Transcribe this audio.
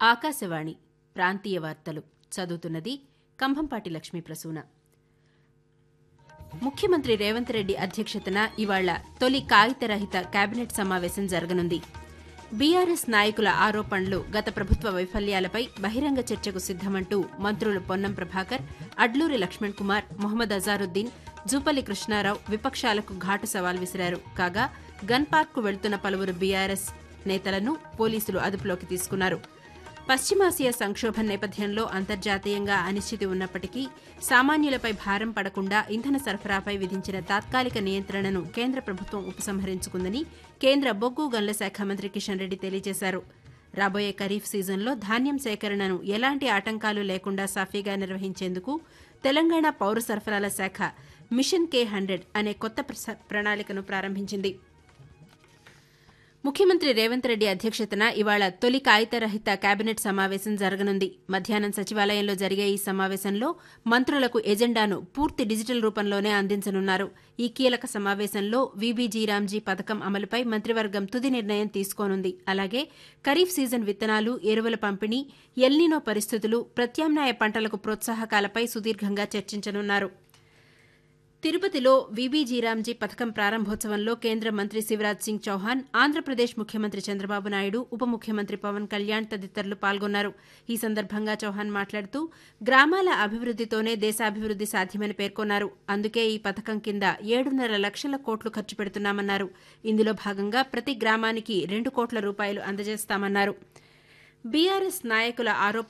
ఆకాశవాణి ప్రాంతీయ వార్తలు చదువుతున్నది కంభంపాటి లక్ష్మీ ప్రసూన ముఖ్యమంత్రి రేవంత్ రెడ్డి అధ్యక్షతన ఇవాళ తొలి కాగితరహిత కేబినెట్ సమావేశం జరగనుంది బీఆర్ఎస్ నాయకుల ఆరోపణలు గత ప్రభుత్వ వైఫల్యాలపై బహిరంగ చర్చకు సిద్దమంటూ మంత్రులు పొన్నం ప్రభాకర్ అడ్లూరి లక్ష్మణ్ కుమార్ మొహమ్మద్ అజారుద్దీన్ జూపల్లి కృష్ణారావు విపక్షాలకు ఘాటు సవాల్ విసిరారు కాగా గన్ పార్క్ కు వెళ్తున్న పలువురు బీఆర్ఎస్ నేతలను పోలీసులు అదుపులోకి తీసుకున్నారు పశ్చిమాసియా సంక్షోభం నేపథ్యంలో అంతర్జాతీయంగా అనిశ్చితి ఉన్నప్పటికీ సామాన్యులపై భారం పడకుండా ఇంధన సరఫరాపై విధించిన తాత్కాలిక నియంత్రణను కేంద్ర ప్రభుత్వం ఉపసంహరించుకుందని కేంద్ర బొగ్గు గనుల శాఖ మంత్రి కిషన్ రెడ్డి తెలియజేశారు రాబోయే ఖరీఫ్ సీజన్లో ధాన్యం సేకరణను ఎలాంటి ఆటంకాలు లేకుండా సాఫీగా నిర్వహించేందుకు తెలంగాణ పౌర సరఫరాల శాఖ మిషన్ కే హండ్రెడ్ అనే కొత్త ప్రణాళికను ప్రారంభించింది ముఖ్యమంత్రి రేవంత్ రెడ్డి అధ్యక్షతన ఇవాళ తొలి కాగితరహిత కేబినెట్ సమావేశం జరగనుంది మధ్యాహ్నం సచివాలయంలో జరిగే ఈ సమావేశంలో మంత్రులకు ఎజెండాను పూర్తి డిజిటల్ రూపంలోనే అందించనున్నారు ఈ కీలక సమావేశంలో వీబీజీరామ్జీ పథకం అమలుపై మంత్రివర్గం తుది నిర్ణయం తీసుకోనుంది అలాగే ఖరీఫ్ సీజన్ విత్తనాలు ఎరువుల పంపిణీ ఎల్నినో పరిస్థితులు ప్రత్యామ్నాయ పంటలకు ప్రోత్సాహకాలపై సుదీర్ఘంగా చర్చించనున్నారు తిరుపతిలో వీబీజీరామ్జీ పథకం ప్రారంభోత్సవంలో కేంద్ర మంత్రి శివరాజ్ సింగ్ చౌహాన్ ఆంధ్రప్రదేశ్ ముఖ్యమంత్రి చంద్రబాబు నాయుడు ఉప ముఖ్యమంత్రి పవన్ కళ్యాణ్ తదితరులు పాల్గొన్నారు ఈ సందర్భంగా చౌహాన్ మాట్లాడుతూ గ్రామాల అభివృద్దితోనే దేశాభివృద్ది సాధ్యమని పేర్కొన్నారు అందుకే ఈ పథకం కింద ఏడున్నర లక్షల కోట్లు ఖర్చు పెడుతున్నామన్నారు ఇందులో భాగంగా ప్రతి గ్రామానికి రెండు కోట్ల రూపాయలు అందజేస్తామన్నారు బీఆర్ఎస్ నాయకుల ఆరోపణ